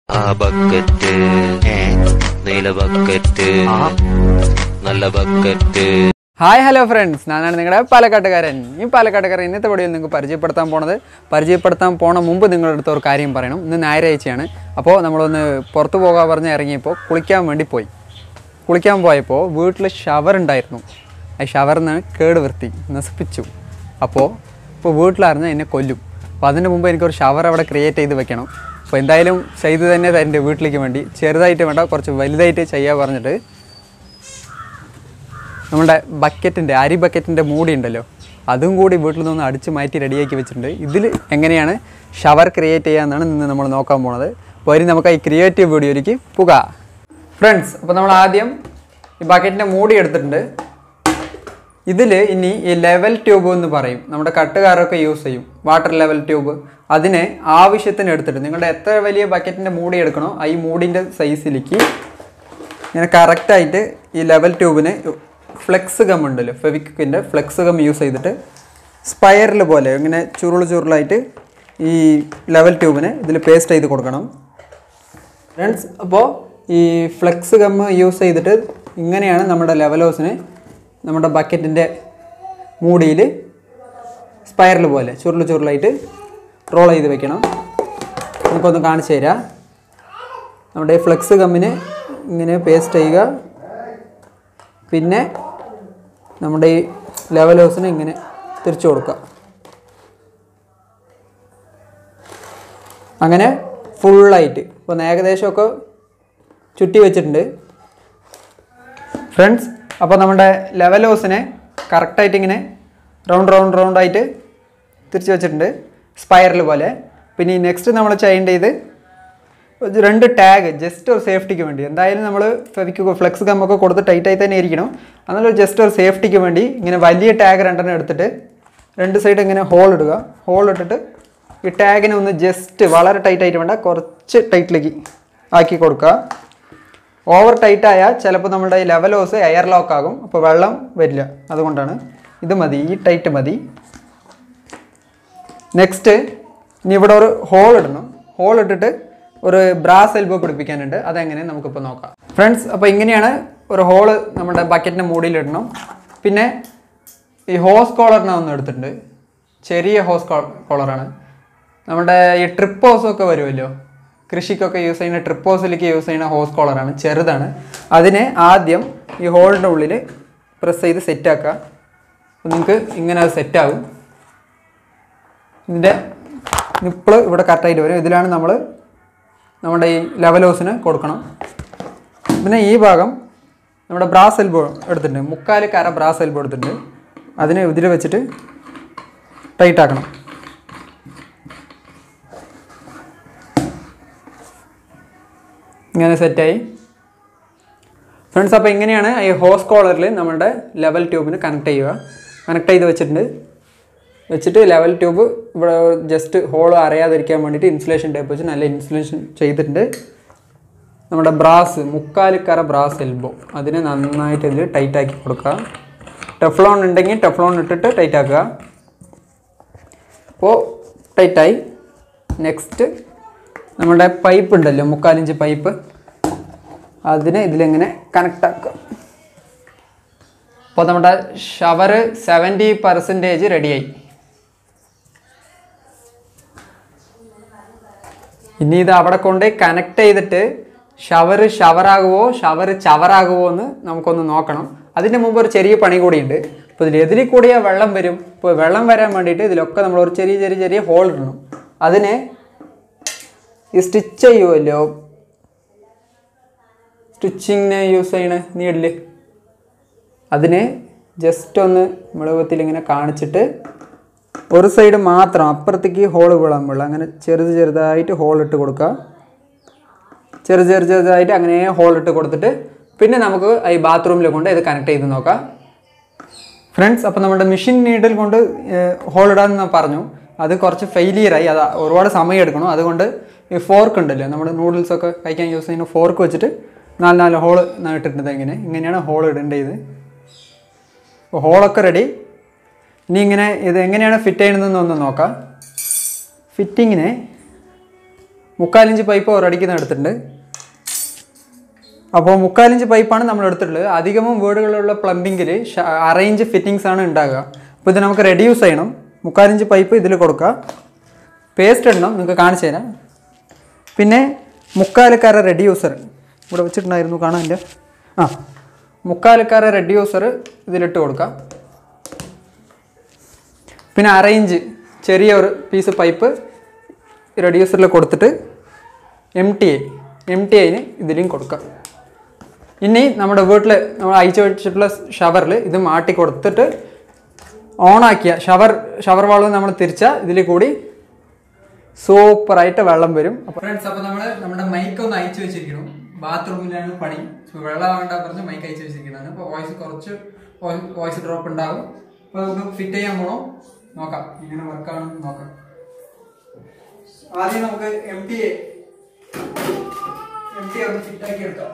ആ ബക്കറ്റ് ഏ നീല ബക്കറ്റ് നല്ല ബക്കറ്റ് ഹായ് ഹലോ ഫ്രണ്ട്സ് ഞാനാണ് നിങ്ങളുടെ പാലക്കാട്ടുകാരൻ ഈ പാലക്കാട്ടുകാരൻ ഇന്നത്തെ വീഡിയോയിൽ നിങ്ങൾക്ക് പരിചയപ്പെടുത്താൻ പോണത് പരിചയപ്പെടുത്താൻ പോണ മുമ്പ് നിങ്ങളുടെ അടുത്ത് ഒരു കാര്യം പറയണം ഇന്ന് ഞായറാഴ്ചയാണ് അപ്പോൾ നമ്മളൊന്ന് പുറത്ത് പോകാൻ പറഞ്ഞ് ഇറങ്ങിയപ്പോൾ കുളിക്കാൻ വേണ്ടി പോയി കുളിക്കാൻ പോയപ്പോൾ വീട്ടിൽ ഷവർ ഉണ്ടായിരുന്നു ആ ഷവറിന് കേട് വൃത്തി നശിപ്പിച്ചു അപ്പോൾ ഇപ്പോൾ വീട്ടിലറിഞ്ഞാൽ എന്നെ കൊല്ലും അപ്പോൾ അതിന് മുമ്പ് എനിക്കൊരു ഷവർ അവിടെ ക്രിയേറ്റ് ചെയ്ത് വെക്കണം അപ്പോൾ എന്തായാലും ചെയ്ത് തന്നെ എൻ്റെ വീട്ടിലേക്ക് വേണ്ടി ചെറുതായിട്ട് വേണ്ട കുറച്ച് വലുതായിട്ട് ചെയ്യാൻ പറഞ്ഞിട്ട് നമ്മുടെ ബക്കറ്റിൻ്റെ അരി ബക്കറ്റിൻ്റെ മൂടി ഉണ്ടല്ലോ അതും കൂടി വീട്ടിൽ നിന്ന് അടിച്ച് മാറ്റി റെഡിയാക്കി വെച്ചിട്ടുണ്ട് ഇതിൽ എങ്ങനെയാണ് ഷവർ ക്രിയേറ്റ് ചെയ്യാമെന്നാണ് ഇന്ന് നമ്മൾ നോക്കാൻ പോണത് അപ്പോൾ ഇനി നമുക്ക് ഈ ക്രിയേറ്റീവ് വീഡിയോയിലേക്ക് പുക ഫ്രണ്ട്സ് അപ്പോൾ നമ്മൾ ആദ്യം ഈ ബക്കറ്റിൻ്റെ മൂടി എടുത്തിട്ടുണ്ട് ഇതിൽ ഇനി ഈ ലെവൽ ട്യൂബ് എന്ന് പറയും നമ്മുടെ കട്ടുകാരൊക്കെ യൂസ് ചെയ്യും വാട്ടർ ലെവൽ ട്യൂബ് അതിനെ ആവശ്യത്തിന് എടുത്തിട്ട് നിങ്ങളുടെ എത്ര വലിയ ബക്കറ്റിൻ്റെ മൂടി എടുക്കണോ ആ ഈ മൂടിൻ്റെ സൈസിലേക്ക് ഇങ്ങനെ കറക്റ്റായിട്ട് ഈ ലെവൽ ട്യൂബിന് ഫ്ലെക്സ് ഗം ഉണ്ടല്ലോ ഫെവിക്കിൻ്റെ ഫ്ലെക്സ് ഗം യൂസ് ചെയ്തിട്ട് സ്പൈറൽ പോലെ ഇങ്ങനെ ചുരുള് ചുരുളായിട്ട് ഈ ലെവൽ ട്യൂബിന് ഇതിൽ പേസ്റ്റ് ചെയ്ത് കൊടുക്കണം ഫ്രണ്ട്സ് അപ്പോൾ ഈ ഫ്ലെക്സ് ഗം യൂസ് ചെയ്തിട്ട് ഇങ്ങനെയാണ് നമ്മുടെ ലെവലോസിന് നമ്മുടെ ബക്കറ്റിൻ്റെ മൂടിയിൽ സ്പൈറൽ പോലെ ചുരുള് ചുരുളായിട്ട് റോൾ ചെയ്ത് വെക്കണം നമുക്കൊന്ന് കാണിച്ചു തരാം നമ്മുടെ ഈ ഫ്ലെക്സ് ഗമ്മിന് ഇങ്ങനെ പേസ്റ്റ് ചെയ്യുക പിന്നെ നമ്മുടെ ഈ ലെവലോസിന് ഇങ്ങനെ തിരിച്ചു കൊടുക്കുക അങ്ങനെ ഫുള്ളായിട്ട് ഇപ്പോൾ ഏകദേശമൊക്കെ ചുറ്റി വെച്ചിട്ടുണ്ട് ഫ്രണ്ട്സ് അപ്പോൾ നമ്മുടെ ലെവലോസിനെ കറക്റ്റായിട്ട് ഇങ്ങനെ റൗണ്ട് റൗണ്ട് റൗണ്ട് ആയിട്ട് തിരിച്ച് വെച്ചിട്ടുണ്ട് സ്പൈറൽ പോലെ പിന്നെ ഈ നെക്സ്റ്റ് നമ്മൾ ചെയ്യേണ്ടത് ഒരു രണ്ട് ടാഗ് ജസ്റ്റ് ഒരു സേഫ്റ്റിക്ക് വേണ്ടി എന്തായാലും നമ്മൾ ഫെവിക്ക് ഫ്ലെക്സ് ഗമ്മൊക്കെ കൊടുത്ത് ടൈറ്റായി തന്നെ ഇരിക്കണം എന്നാലും ജസ്റ്റ് ഒരു സേഫ്റ്റിക്ക് വേണ്ടി ഇങ്ങനെ വലിയ ടാഗ് രണ്ടെണ്ണം എടുത്തിട്ട് രണ്ട് സൈഡ് ഇങ്ങനെ ഹോൾ ഇടുക ഹോൾ ഇട്ടിട്ട് ഈ ടാഗിനെ ഒന്ന് ജസ്റ്റ് വളരെ ടൈറ്റായിട്ട് വേണ്ട കുറച്ച് ടൈറ്റിലേക്ക് ആക്കി കൊടുക്കുക ഓവർ ടൈറ്റ് ആയാൽ ചിലപ്പോൾ നമ്മുടെ ഈ ലെവലോസ് എയർ ലോക്ക് ആകും അപ്പോൾ വെള്ളം വരില്ല അതുകൊണ്ടാണ് ഇത് മതി ഈ ടൈറ്റ് മതി നെക്സ്റ്റ് ഇനി ഇവിടെ ഒരു ഹോൾ ഇടണം ഹോൾ ഇട്ടിട്ട് ഒരു ബ്രാസ് എൽബോ പിടിപ്പിക്കാനുണ്ട് അതെങ്ങനെ നമുക്കിപ്പോൾ നോക്കാം ഫ്രണ്ട്സ് അപ്പോൾ ഇങ്ങനെയാണ് ഒരു ഹോള് നമ്മുടെ ബക്കറ്റിൻ്റെ മൂടിയിൽ ഇടണം പിന്നെ ഈ ഹോസ് കോളറിനെ ഒന്ന് എടുത്തിട്ടുണ്ട് ചെറിയ ഹോസ് കോളറാണ് നമ്മുടെ ഈ ട്രിപ്പ് ഹോസൊക്കെ വരുമല്ലോ കൃഷിക്കൊക്കെ യൂസ് ചെയ്യുന്ന ട്രിപ്പ് ഹോസിലേക്ക് യൂസ് ചെയ്യുന്ന ഹോസ് കോളറാണ് ചെറുതാണ് അതിനെ ആദ്യം ഈ ഹോളിൻ്റെ ഉള്ളിൽ പ്രസ് ചെയ്ത് സെറ്റാക്കുക അപ്പോൾ നിങ്ങൾക്ക് ഇങ്ങനെ അത് സെറ്റാകും ഇതിൻ്റെ നിപ്പിള് ഇവിടെ കറക്റ്റായിട്ട് വരും ഇതിലാണ് നമ്മൾ നമ്മുടെ ഈ ലെവലോസിന് കൊടുക്കണം പിന്നെ ഈ ഭാഗം നമ്മുടെ ബ്രാസ് എൽബോ എടുത്തിട്ടുണ്ട് മുക്കാൽ കര ബ്രാസ് എൽബോ എടുത്തിട്ടുണ്ട് അതിനെ ഇതിൽ വെച്ചിട്ട് ടൈറ്റ് ആക്കണം ഇങ്ങനെ സെറ്റായി ഫ്രണ്ട്സ് അപ്പോൾ ഇങ്ങനെയാണ് ഈ ഹോസ് കോളറിൽ നമ്മുടെ ലെവൽ ട്യൂബിന് കണക്ട് ചെയ്യുക കണക്ട് ചെയ്ത് വെച്ചിട്ടുണ്ട് വെച്ചിട്ട് ലെവൽ ട്യൂബ് ഇവിടെ ജസ്റ്റ് ഹോൾ അറിയാതിരിക്കാൻ വേണ്ടിയിട്ട് ഇൻസുലേഷൻ ടേപ്പ് വെച്ച് നല്ല ഇൻസുലേഷൻ ചെയ്തിട്ടുണ്ട് നമ്മുടെ ബ്രാസ് മുക്കാലിക്കര ബ്രാസ് എൽബോ അതിനെ നന്നായിട്ട് ഇതിൽ ടൈറ്റ് ആക്കി കൊടുക്കുക ടെഫ്ലോൺ ഉണ്ടെങ്കിൽ ടെഫ്ലോൺ ഇട്ടിട്ട് ടൈറ്റ് ആക്കുക അപ്പോൾ ടൈറ്റായി നെക്സ്റ്റ് നമ്മുടെ പൈപ്പ് ഉണ്ടല്ലോ മുക്കാലിഞ്ച് പൈപ്പ് അതിനെ ഇതിലിങ്ങനെ കണക്ട് ആക്കുക അപ്പോൾ നമ്മുടെ ഷവർ സെവൻറ്റി പെർസെൻറ്റേജ് റെഡിയായി ഇനി ഇത് അവിടെ കൊണ്ട് കണക്ട് ചെയ്തിട്ട് ഷവർ ഷവറാകുമോ ഷവർ ചവറാകുമോ എന്ന് നമുക്കൊന്ന് നോക്കണം അതിൻ്റെ മുമ്പ് ഒരു ചെറിയ പണി കൂടിയുണ്ട് ഇപ്പോൾ ഇതിൽ എതിരിൽ കൂടിയ വെള്ളം വരും ഇപ്പോൾ വെള്ളം വരാൻ വേണ്ടിയിട്ട് ഇതിലൊക്കെ നമ്മൾ ഒരു ചെറിയ ചെറിയ ചെറിയ ഹോൾ ഇടണം അതിനെ ഈ സ്റ്റിച്ച് ചെയ്യുമല്ലോ സ്റ്റിച്ചിങ്ങിന് യൂസ് ചെയ്യണ നീഡില് അതിനെ ജസ്റ്റ് ഒന്ന് മെളുകത്തിൽ ഇങ്ങനെ കാണിച്ചിട്ട് ഒരു സൈഡ് മാത്രം അപ്പുറത്തേക്ക് ഹോൾ വീഴാൻ പാടില്ല അങ്ങനെ ചെറുത് ചെറുതായിട്ട് ഹോൾ ഇട്ട് കൊടുക്കുക ചെറു ചെറു ചെറുതായിട്ട് അങ്ങനെ ഹോൾ ഇട്ട് കൊടുത്തിട്ട് പിന്നെ നമുക്ക് ഈ ബാത്റൂമിൽ കൊണ്ട് ഇത് കണക്ട് ചെയ്ത് നോക്കാം ഫ്രണ്ട്സ് അപ്പോൾ നമ്മുടെ മെഷീൻ നീഡിൽ കൊണ്ട് ഹോൾ ഇടാമെന്ന് പറഞ്ഞു അത് കുറച്ച് ഫെയിലിയറായി അത് ഒരുപാട് സമയം എടുക്കണം അതുകൊണ്ട് ഈ ഫോർക്ക് ഉണ്ടല്ലോ നമ്മുടെ നൂഡിൽസൊക്കെ കഴിക്കാൻ യൂസ് ചെയ്യുന്ന ഫോർക്ക് വെച്ചിട്ട് നാല് നാല് ഹോൾ ഇട്ടിട്ടുണ്ട് ഇങ്ങനെ ഇങ്ങനെയാണ് ഹോൾ ഇടേണ്ടത് അപ്പോൾ ഹോളൊക്കെ റെഡി ഇനി ഇങ്ങനെ ഇത് എങ്ങനെയാണ് ഫിറ്റ് ചെയ്യുന്നതെന്ന് ഒന്ന് നോക്കാം ഫിറ്റിങ്ങിനെ മുക്കാലിഞ്ച് പൈപ്പ് ഒരടിക്കുന്ന എടുത്തിട്ടുണ്ട് അപ്പോൾ മുക്കാലിഞ്ച് പൈപ്പാണ് നമ്മൾ എടുത്തിട്ടുള്ളത് അധികവും വീടുകളിലുള്ള പ്ലംബിങ്ങിൽ അറേഞ്ച് ഫിറ്റിങ്സ് ആണ് ഉണ്ടാകുക അപ്പോൾ ഇത് നമുക്ക് റെഡ്യൂസ് ചെയ്യണം മുക്കാലിഞ്ച് പൈപ്പ് ഇതിൽ കൊടുക്കുക പേസ്റ്റ് ഇടണം നിങ്ങൾക്ക് കാണിച്ചു തരാം പിന്നെ മുക്കാലക്കാര റെഡ്യൂസർ ഇവിടെ വെച്ചിട്ടുണ്ടായിരുന്നു കാണാനില്ല ആ മുക്കാലക്കാര റെഡ്യൂസർ ഇതിലിട്ട് കൊടുക്കാം പിന്നെ അറേഞ്ച് ചെറിയ ഒരു പീസ് പൈപ്പ് റെഡ്യൂസറിൽ കൊടുത്തിട്ട് M T I M T ഐന് ഇതിലും കൊടുക്കാം ഇനി നമ്മുടെ വീട്ടിൽ നമ്മൾ അയച്ചു വെച്ചിട്ടുള്ള ഷവറിൽ ഇത് മാറ്റി കൊടുത്തിട്ട് ഓണാക്കിയ ഷവർ ഷവർ വാൾവ് നമ്മൾ തിരിച്ചാൽ ഇതിൽ കൂടി സൂപ്പറായിട്ട് വെള്ളം വരും അപ്പോൾ ഫ്രണ്ട്സ് അപ്പോൾ നമ്മൾ നമ്മുടെ മൈക്ക് ഒന്ന് അയച്ചു വെച്ചിരിക്കണം ബാത്റൂമിലാണ് പണി സോ വെള്ളം ആവേണ്ട പറഞ്ഞ് മൈക്ക് അയച്ചു വെച്ചിരിക്കുന്നതാണ് അപ്പോൾ വോയിസ് കുറച്ച് വോയിസ് ഡ്രോപ്പ് ഉണ്ടാവും അപ്പോൾ നമുക്ക് ഫിറ്റ് ചെയ്യാൻ പോണോ നോക്കാം ഇങ്ങനെ വർക്കാണെന്ന് നോക്കാം ആദ്യം നമുക്ക് എം ടി എം ടി ഒന്ന് ഫിറ്റ് ആക്കി എടുക്കാം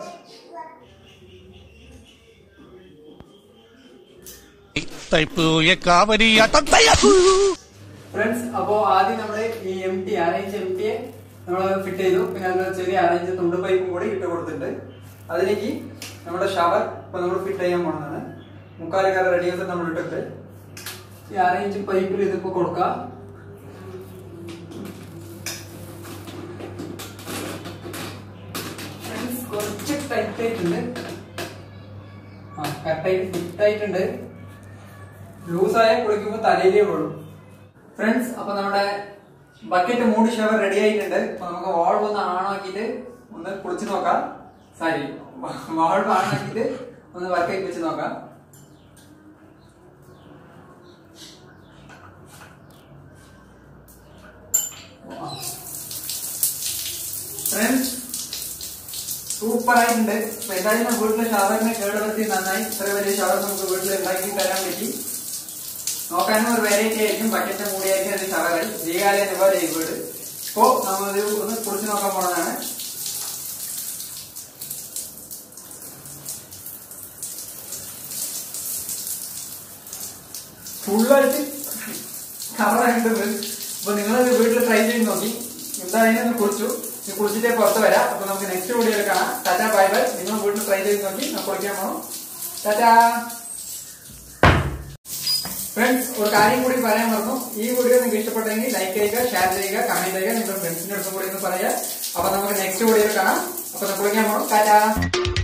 തൈപ്പൂയ കാവരിയാട്ടം തയ്യാറു ഫ്രണ്ട്സ് അപ്പോൾ ആദ്യം നമ്മൾ ഈ M T arrange M T നമ്മൾ ഫിറ്റ് ചെയ്തു പിന്നെ അതിൽ ചെറിയ അറേഞ്ച് തുണ്ട് പൈപ്പും കൂടി ഇട്ട് കൊടുത്തിട്ടുണ്ട് അതിലേക്ക് നമ്മുടെ ഷവർ ഇപ്പൊ നമ്മൾ ഫിറ്റ് ചെയ്യാൻ പോണതാണ് മുക്കാലക്കാല റെഡിയാസ് നമ്മൾ ഇട്ടിട്ട് ഈ അറേഞ്ച് പൈപ്പിൽ ഇതിപ്പോ കൊടുക്കാം Friends, കുറച്ച് ടൈറ്റ് ആയിട്ടുണ്ട് ആ കറക്റ്റായിട്ട് ഫിറ്റ് ആയിട്ടുണ്ട് ലൂസായ കുളിക്കുമ്പോൾ തലയിലേ വീഴും ഫ്രണ്ട്സ് അപ്പൊ നമ്മുടെ ബക്കറ്റ് മൂടി ഷവർ റെഡി ആയിട്ടുണ്ട് അപ്പൊ നമുക്ക് വാൾവ് ഒന്ന് ആണാക്കിയിട്ട് ഒന്ന് കുളിച്ച് നോക്കാം സോറി വാൾവ് ആണാക്കിയിട്ട് ഒന്ന് വർക്ക് വെച്ച് നോക്കാം ഫ്രണ്ട്സ് സൂപ്പർ ആയിട്ടുണ്ട് അപ്പൊ എന്തായാലും വീട്ടിലെ ഷവറിനെ കേടുവരുത്തി നന്നായി ഇത്ര വലിയ ഷവർ നമുക്ക് വീട്ടിൽ ഉണ്ടാക്കി തരാൻ പറ്റി നോക്കാനും ഒരു വെറൈറ്റി ആയിരിക്കും ബക്കറ്റ് മൂടിയായിരിക്കും അത് ഷവറിൽ ജീകാലയ പോലെ ഈ വീട് ഇപ്പോ നമ്മളത് ഒന്ന് കുറിച്ച് നോക്കാൻ പോണതാണ് ഫുള്ളായിട്ട് കവറായിട്ടുണ്ട് അപ്പൊ നിങ്ങളത് വീട്ടിൽ ട്രൈ ചെയ്ത് നോക്കി എന്തായാലും ഒന്ന് കുറിച്ചു ഇത് കുറിച്ചിട്ടേ പുറത്ത് വരാം അപ്പൊ നമുക്ക് നെക്സ്റ്റ് വീഡിയോയിൽ കാണാം ടാറ്റാ ബൈ ബൈ നിങ്ങൾ വീട്ടിൽ ട്രൈ ചെയ്ത് നോക്കി നമുക്ക് കുളിക്കാൻ പോകണം ടാറ്റാ ഫ്രണ്ട്സ് ഒരു കാര്യം കൂടി പറയാൻ മറന്നു ഈ വീഡിയോ നിങ്ങൾക്ക് ഇഷ്ടപ്പെട്ടെങ്കിൽ ലൈക്ക് ചെയ്യുക ഷെയർ ചെയ്യുക കമന്റ് ചെയ്യുക നിങ്ങളുടെ ഫ്രണ്ട്സിന്റെ അടുത്തും കൂടി ഒന്ന് പറയുക അപ്പൊ നമുക്ക് നെക്സ്റ്റ് വീഡിയോയിൽ കാണാം അപ്പൊ നമുക്ക് കുളിക്കാൻ പോകണം ടാറ്റാ